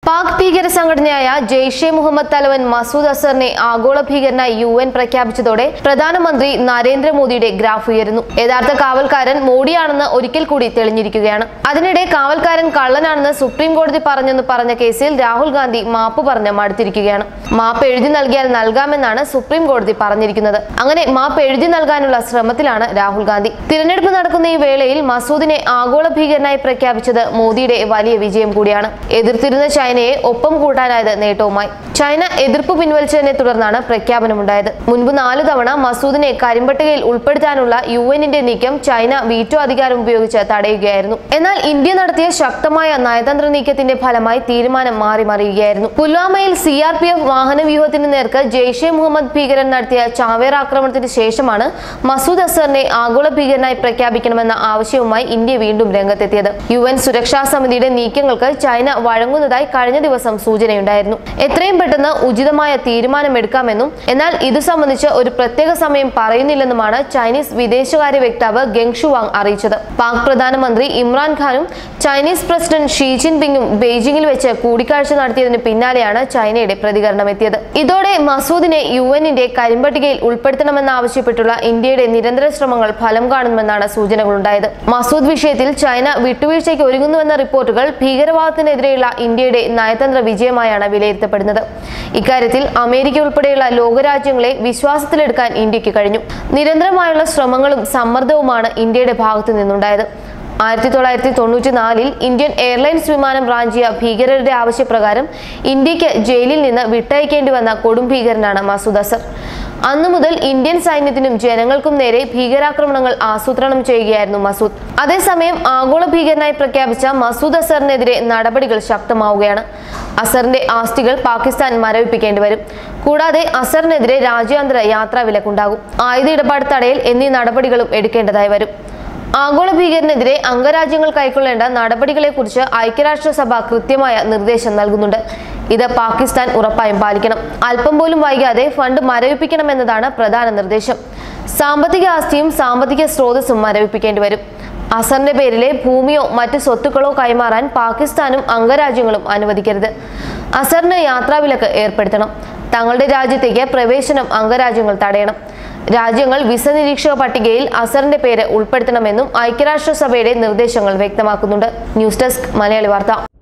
പാക് ഭീകര സംഘടനയായ ജെയ്ഷെ മുഹമ്മദ് തലവൻ മസൂദ് അസറിനെ ആഗോള ഭീകരനായി യു എൻ പ്രഖ്യാപിച്ചതോടെ പ്രധാനമന്ത്രി നരേന്ദ്രമോദിയുടെ ഗ്രാഫ് ഉയരുന്നു യഥാർത്ഥ കാവൽക്കാരൻ മോഡിയാണെന്ന് ഒരിക്കൽ കൂടി തെളിഞ്ഞിരിക്കുകയാണ് അതിനിടെ കാവൽക്കാരൻ കള്ളനാണെന്ന് സുപ്രീം കോടതി പറഞ്ഞെന്ന് പറഞ്ഞ കേസിൽ രാഹുൽ ഗാന്ധി മാപ്പ് പറഞ്ഞ് മടുത്തിരിക്കുകയാണ് മാപ്പ് എഴുതി നൽകിയാൽ നൽകാമെന്നാണ് സുപ്രീം കോടതി പറഞ്ഞിരിക്കുന്നത് അങ്ങനെ മാപ്പ് എഴുതി നൽകാനുള്ള ശ്രമത്തിലാണ് രാഹുൽ ഗാന്ധി തിരഞ്ഞെടുപ്പ് നടക്കുന്ന ഈ വേളയിൽ മസൂദിനെ ആഗോള ഭീകരനായി പ്രഖ്യാപിച്ചത് മോദിയുടെ വലിയ വിജയം കൂടിയാണ് എതിർത്തിരുന്ന ചൈനയെ ഒപ്പം കൂട്ടാനായത് നേട്ടവുമായി ചൈന എതിർപ്പ് പിൻവലിച്ചതിനെ തുടർന്നാണ് പ്രഖ്യാപനമുണ്ടായത് മുൻപ് നാലു തവണ മസൂദിനെ കരിമ്പട്ടികയിൽ ഉൾപ്പെടുത്താനുള്ള യു എന്നിന്റെ നീക്കം ചൈന വീറ്റോ അധികാരം ഉപയോഗിച്ച് തടയുകയായിരുന്നു എന്നാൽ ഇന്ത്യ നടത്തിയ ശക്തമായ നയതന്ത്ര നീക്കത്തിന്റെ ഫലമായി തീരുമാനം മാറി മറിയുകയായിരുന്നു പുൽവാമയിൽ സി ആർ പി എഫ് വാഹന വ്യൂഹത്തിന് നേർക്ക് ജെയ്ഷെ മുഹമ്മദ് ഭീകരൻ നടത്തിയ ചാവേർ ആക്രമണത്തിന് ശേഷമാണ് മസൂദ് അസറിനെ ആഗോള ഭീകരനായി പ്രഖ്യാപിക്കണമെന്ന ആവശ്യവുമായി ഇന്ത്യ വീണ്ടും രംഗത്തെത്തിയത് യു എൻ സുരക്ഷാ സമിതിയുടെ നീക്കങ്ങൾക്ക് ചൈന വഴങ്ങുന്നതായി കഴിഞ്ഞ ദിവസം സൂചനയുണ്ടായിരുന്നു എത്രയും പെട്ടെന്ന് ഉചിതമായ തീരുമാനമെടുക്കാമെന്നും എന്നാൽ ഇതു സംബന്ധിച്ച് ഒരു പ്രത്യേക സമയം പറയുന്നില്ലെന്നുമാണ് ചൈനീസ് വിദേശകാര്യ വക്താവ് ഗെങ് ഷുവാങ് അറിയിച്ചത് പാക് പ്രധാനമന്ത്രി ഇമ്രാൻഖാനും ചൈനീസ് പ്രസിഡന്റ് ഷീ ജിൻപിങ്ങും ബെയ്ജിംഗിൽ വെച്ച് കൂടിക്കാഴ്ച നടത്തിയതിന് പിന്നാലെയാണ് ചൈനയുടെ പ്രതികരണം എത്തിയത് ഇതോടെ മസൂദിനെ യു എന്നിന്റെ കരിമ്പട്ടികയിൽ ഉൾപ്പെടുത്തണമെന്നാവശ്യപ്പെട്ടുള്ള ഇന്ത്യയുടെ നിരന്തര ശ്രമങ്ങൾ ഫലം കാണുമെന്നാണ് സൂചനകളുണ്ടായത് മസൂദ് വിഷയത്തിൽ ചൈന വിട്ടുവീഴ്ചയ്ക്ക് ഒരുങ്ങുന്നുവെന്ന റിപ്പോർട്ടുകൾ ഭീകരവാദത്തിനെതിരെയുള്ള ഇന്ത്യയുടെ നയതന്ത്ര വിജയമായാണ് വിലയിരുത്തപ്പെടുന്നത് ഇക്കാര്യത്തിൽ അമേരിക്ക ഉൾപ്പെടെയുള്ള ലോകരാജ്യങ്ങളെ വിശ്വാസത്തിലെടുക്കാൻ ഇന്ത്യക്ക് കഴിഞ്ഞു നിരന്തരമായുള്ള ശ്രമങ്ങളും സമ്മർദ്ദവുമാണ് ഇന്ത്യയുടെ ഭാഗത്തു നിന്നുണ്ടായത് ആയിരത്തി തൊള്ളായിരത്തി തൊണ്ണൂറ്റി നാലിൽ ഇന്ത്യൻ എയർലൈൻസ് വിമാനം റാഞ്ചിയ ഭീകരരുടെ ആവശ്യപ്രകാരം ഇന്ത്യക്ക് ജയിലിൽ നിന്ന് വിട്ടയക്കേണ്ടി വന്ന കൊടും ഭീകരനാണ് മസൂദ് അസർ അന്നു മുതൽ ഇന്ത്യൻ സൈന്യത്തിനും ജനങ്ങൾക്കും നേരെ ഭീകരാക്രമണങ്ങൾ ആസൂത്രണം ചെയ്യുകയായിരുന്നു മസൂദ് അതേസമയം ആഗോള ഭീകരനായി പ്രഖ്യാപിച്ച മസൂദ് അസറിനെതിരെ നടപടികൾ ശക്തമാവുകയാണ് അസറിന്റെ ആസ്തികൾ പാകിസ്ഥാൻ മരവിപ്പിക്കേണ്ടി വരും കൂടാതെ അസറിനെതിരെ രാജ്യാന്തര യാത്രാ വിലക്കുണ്ടാകും ആയുധ ഇടപാട് തടയൽ എന്നീ നടപടികളും എടുക്കേണ്ടതായി വരും ആഗോള ഭീകരനെതിരെ അംഗരാജ്യങ്ങൾ കൈക്കൊള്ളേണ്ട നടപടികളെക്കുറിച്ച് ഐക്യരാഷ്ട്രസഭ കൃത്യമായ നിർദ്ദേശം നൽകുന്നുണ്ട് ഇത് പാകിസ്ഥാൻ ഉറപ്പായും പാലിക്കണം അല്പം പോലും വൈകാതെ ഫണ്ട് മരവിപ്പിക്കണമെന്നതാണ് പ്രധാന നിർദ്ദേശം സാമ്പത്തിക ആസ്തിയും സാമ്പത്തിക സ്രോതസ്സും മരവിപ്പിക്കേണ്ടി വരും അസറിന്റെ പേരിലെ ഭൂമിയോ മറ്റ് സ്വത്തുക്കളോ കൈമാറാൻ പാകിസ്ഥാനും അംഗരാജ്യങ്ങളും അനുവദിക്കരുത് അസറിന് യാത്രാവിലക്ക് ഏർപ്പെടുത്തണം തങ്ങളുടെ രാജ്യത്തേക്ക് പ്രവേശനം അംഗരാജ്യങ്ങൾ തടയണം രാജ്യങ്ങൾ വിസ നിരീക്ഷക പട്ടികയിൽ അസറിന്റെ പേര് ഉൾപ്പെടുത്തണമെന്നും ഐക്യരാഷ്ട്രസഭയുടെ നിർദ്ദേശങ്ങൾ വ്യക്തമാക്കുന്നുണ്ട് ന്യൂസ് ഡെസ്ക് മലയാളി വാർത്ത